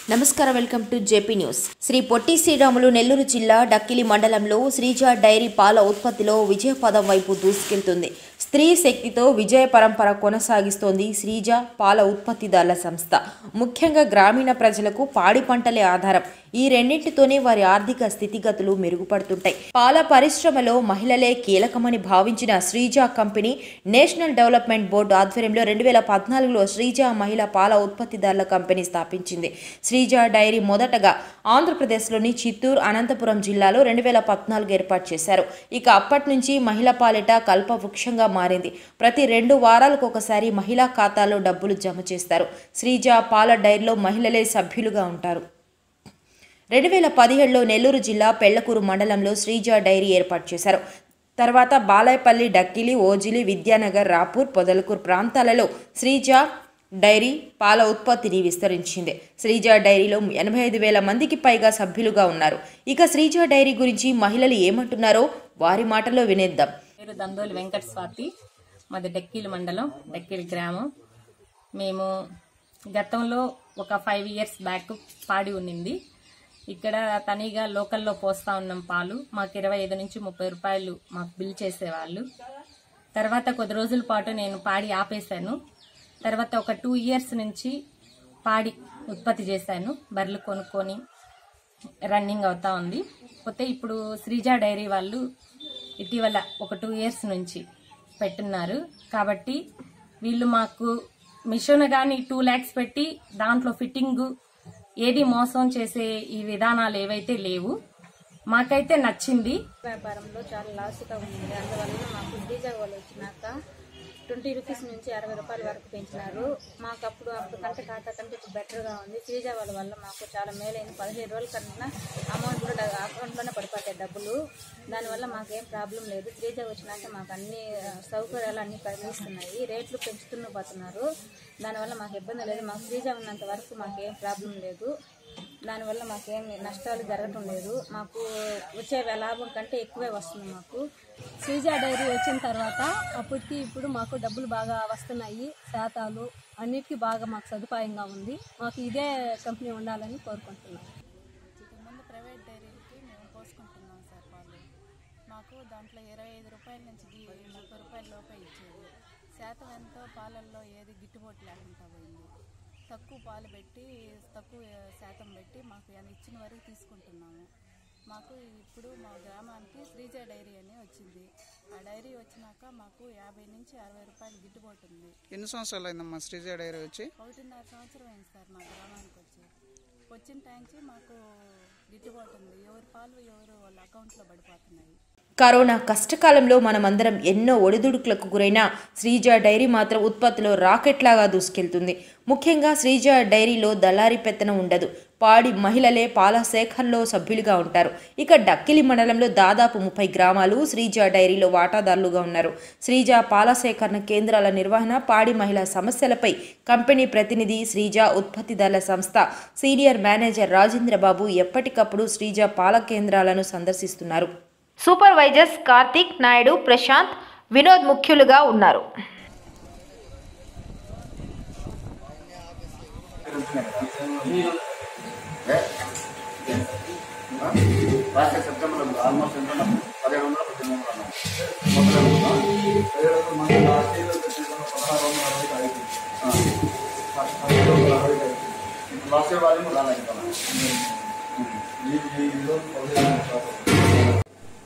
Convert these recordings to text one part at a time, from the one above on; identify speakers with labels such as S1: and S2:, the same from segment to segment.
S1: నమస్కారం welcome to JP news Shri Potti Sriramulu Nellore జిల్లా డక్కిలి మండలంలో శ్రీజ డైరీ పాల ఉత్పత్తిలో విజయపదం వైపు దూసుకెళ్తుంది స్త్రీ శక్తితో విజయ పరంపర కొనసాగిస్తోంది శ్రీజ పాల ఉత్పత్తిదారుల సంస్థ ముఖ్యంగా గ్రామీణ ప్రజలకు పాడి పంటలే ఆధారం ఈ రెండింటితోనే వారి ఆర్థిక స్థితిగతులు మెరుగుపడుతుంటాయి పాల పరిశ్రమలో మహిళలే కీలకమని భావించిన Sreeja company national development board ఆధ్వర్యంలో రెండు వేల పద్నాలుగులో శ్రీజ మహిళా పాల ఉత్పత్తిదారుల కంపెనీ స్థాపించింది శ్రీజ డైరీ మొదటగా ఆంధ్రప్రదేశ్లోని చిత్తూరు అనంతపురం జిల్లాలో రెండు వేల పద్నాలుగు ఏర్పాటు చేశారు ఇక అప్పటి నుంచి మహిళా పాలిట కల్పవృక్షంగా మారింది ప్రతి రెండు వారాలకు ఒకసారి మహిళా ఖాతాలో డబ్బులు జమ చేస్తారు శ్రీజ పాల డైరీలో మహిళలే సభ్యులుగా ఉంటారు రెండు వేల పదిహేడులో నెల్లూరు జిల్లా పెళ్లకూరు మండలంలో శ్రీజ డైరీ ఏర్పాటు చేశారు తర్వాత బాలాయపల్లి డక్కిలి ఓజిలి విద్యానగర్ రాపూర్ పొదలకూరు ప్రాంతాలలో శ్రీజ డైరీ పాల ఉత్పత్తిని విస్తరించింది శ్రీజ డైరీలో ఎనభై ఐదు వేల మందికి పైగా సభ్యులుగా ఉన్నారు ఇక శ్రీజ డైరీ గురించి మహిళలు ఏమంటున్నారో వారి మాటలో వినేద్దాం
S2: పేరు దందోలి వెంకట స్వాతి మాది డెక్కిలి మండలం డెక్కిలి గ్రామం మేము గతంలో ఒక ఫైవ్ ఇయర్స్ బ్యాక్ పాడి ఉన్నింది ఇక్కడ తనిగా లోకల్లో పోస్తా ఉన్నాం పాలు మాకు ఇరవై ఐదు నుంచి ముప్పై రూపాయలు మాకు బిల్ చేసేవాళ్ళు తర్వాత కొద్ది రోజుల పాటు నేను పాడి ఆపేశాను తర్వాత ఒక టూ ఇయర్స్ నుంచి పాడి ఉత్పత్తి చేశాను బర్రెలు కొనుక్కొని రన్నింగ్ అవుతా ఉంది పోతే ఇప్పుడు శ్రీజ డైరీ వాళ్ళు ఇటీవల ఒక టూ ఇయర్స్ నుంచి పెట్టున్నారు కాబట్టి వీళ్ళు మాకు మిషన్ కానీ టూ ల్యాక్స్ పెట్టి దాంట్లో ఫిట్టింగ్ ఏది మోసం చేసే ఈ విధానాలు ఏవైతే లేవు మాకైతే నచ్చింది
S3: వ్యాపారంలో చాలా లాస్గా ఉంది అందువల్ల మాకు డీజే వాళ్ళు వచ్చినాక ట్వంటీ రూపీస్ నుంచి అరవై రూపాయల వరకు పెంచినారు మాకు అప్పుడు అప్పుడు కంటే ఖాతా కంటే ఇప్పుడు బెటర్గా ఉంది శ్రీజ వాళ్ళ వల్ల మాకు చాలా మేలైంది పదిహేను రోజుల కన్నా అమౌంట్ కూడా డ- అకౌంట్లోనే పడిపోతాయి డబ్బులు దానివల్ల మాకేం ప్రాబ్లం లేదు శ్రీజ వచ్చినాక మాకు అన్ని ఆ, సౌకర్యాలు అన్ని కలిగిస్తున్నాయి రేట్లు పెంచుతూనే పోతున్నారు దానివల్ల మాకు ఇబ్బంది లేదు మాకు శ్రీజ ఉన్నంత వరకు మాకేం ప్రాబ్లం లేదు దానివల్ల మాకేం నష్టాలు జరగటం లేదు మాకు వచ్చే లాభం కంటే ఎక్కువే వస్తుంది మాకు
S4: శ్రీజ డైరీ వచ్చిన తర్వాత అప్పటికి ఇప్పుడు మాకు డబ్బులు బాగా వస్తున్నాయి శాతాలు అన్నిటికీ బాగా మాకు సదుపాయంగా ఉంది మాకు ఇదే కంపెనీ ఉండాలని కోరుకుంటున్నాం
S5: ముందు ప్రైవేట్ డైరీలకి మేము పోసుకుంటున్నాం సార్ పాలు మాకు దాంట్లో ఇరవై ఐదు రూపాయల నుంచి ది- ముప్పై రూపాయల లోపే ఇచ్చేది శాతం ఎంతో పాలల్లో ఏది గిట్టుబాటు లేకుండా పోయింది తక్కువ పాలు పెట్టి తక్కువ శాతం పెట్టి మాకు ఆయన ఇచ్చిన వరకు తీసుకుంటున్నాము మాకు ఇప్పుడు మా గ్రామానికి శ్రీజ డైరీ అని వచ్చింది ఆ డైరీ వచ్చినాక మాకు యాభై నుంచి అరవై రూపాయలు గిట్టుబాటు ఉంది
S6: ఎన్ని సంవత్సరాలు అయిందమ్మా శ్రీజ డైరీ వచ్చి
S5: ఒకటిన్నర సంవత్సరం అయింది సార్ మా గ్రామానికి వచ్చి వచ్చిన టైంకి మాకు గిట్టుబాటు ఉంది ఎవరి పాలు ఎవరు వాళ్ళ అకౌంట్లో పడిపోతున్నాయి
S1: కరోనా కష్టకాలంలో మనమందరం ఎన్నో ఒడిదుడుకులకు గురైన శ్రీజ డైరీ మాత్రం ఉత్పత్తిలో రాకెట్లాగా దూసుకెళ్తుంది ముఖ్యంగా శ్రీజ డైరీలో దళారీ పెత్తనం ఉండదు పాడి మహిళలే పాల సేకరణలో సభ్యులుగా ఉంటారు ఇక డక్కిలి మండలంలో దాదాపు ముప్పై గ్రామాలు శ్రీజ డైరీలో వాటాదారులుగా ఉన్నారు శ్రీజ పాల సేకరణ కేంద్రాల నిర్వహణ పాడి మహిళా సమస్యలపై కంపెనీ ప్రతినిధి శ్రీజ ఉత్పత్తిదారుల సంస్థ సీనియర్ మేనేజర్ రాజేంద్రబాబు ఎప్పటికప్పుడు శ్రీజ పాల కేంద్రాలను సందర్శిస్తున్నారు సూపర్వైజర్స్ కార్తిక్ నాయుడు ప్రశాంత్ వినోద్ ముఖ్యులుగా ఉన్నారు
S7: రాష్ట్ర సెప్టెంబర్ ఆల్మోస్ట్ ఎంత ఉన్నాం? పదిహేడు వందల పద్దెనిమిది వందల ఉన్నాం. మొత్తం ఉన్నాం. పదిహేడు వందల మంది లాస్ట్ ఇయర్ వచ్చేసి పదహారు వందల అరవైకి అయిపోయింది. ఆ. పదిహేడు వందల అరవైకి అయిపోయింది. ఇప్పుడు లాస్ట్ ఇయర్ వాళ్ళు కూడా రాలేదు కదా. ఈ ఈ ఈరోజు పదిహేడు వందల శాతం.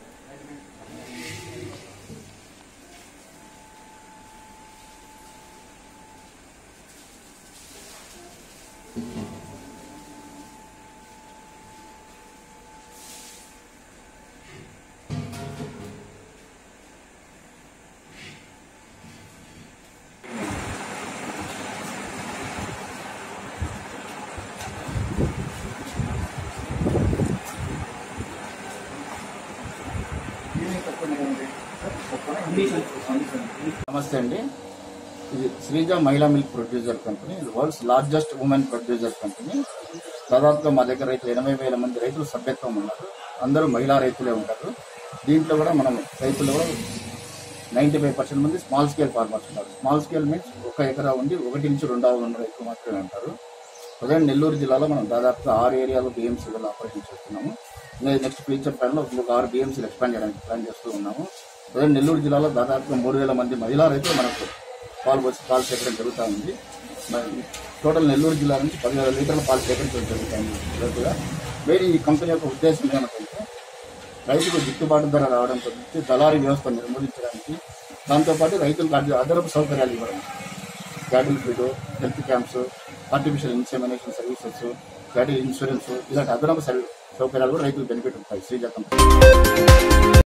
S7: నమస్తే అండి ఇది శ్రీజ మహిళా మిల్క్ ప్రొడ్యూసర్ కంపెనీ ఇది world's largest women producer company దాదాపుగా మా దగ్గర రైతులు ఎనభై వేల మంది రైతులు సభ్యత్వం ఉన్నారు అందరూ మహిళా రైతులే ఉంటారు దీంట్లో కూడా మనం రైతులు కూడా నైంటీ ఫైవ్ పర్సెంట్ మంది స్మాల్ స్కేల్ ఫార్మర్స్ ఉన్నారు స్మాల్ స్కేల్ మీన్స్ ఒక ఎకరా ఉండి ఒకటి నుంచి రెండు ఆవులు ఉన్న రైతులు మాత్రమే ఉంటారు ప్రజెంట్ నెల్లూరు జిల్లాలో మనం దాదాపుగా ఆరు ఏరియాలో బిఎంసీలలో ఆపరేషన్ చేస్తున్నాము నెక్స్ట్ ఫ్యూచర్ ప్లాన్లో ఇంకొక ఆరు బిఎంసీలు ఎక్స్పాండ్ చేయడానికి ప్లాన్ చేస్తూ ఉన్నాము ప్రజెంట్ నెల్లూరు జిల్లాలో దాదాపుగా మూడు వేల మంది మహిళా రైతులు మనకు పాలు పోసి పాలు సేకరణ జరుగుతూ ఉంది మరి టోటల్ నెల్లూరు జిల్లా నుంచి పదివేల లీటర్ల పాలు సేకరించడం జరుగుతుంది రైతుగా మెయిన్ ఈ కంపెనీ యొక్క ఉద్దేశం ఏమిటంటే రైతుకు గిట్టుబాటు ధర రావడంతో పాటు దళారీ వ్యవస్థ నిర్మూలించడానికి దాంతోపాటు రైతులకు అద్- అదనపు సౌకర్యాలు ఇవ్వడం cattle feed health camps artificial insemination services cattle insurance ఇలాంటి అదనపు సర్వీ సౌకర్యాలు కూడా రైతులకు బెనిఫిట్ ఉంటాయి శ్రీజ కంపెనీ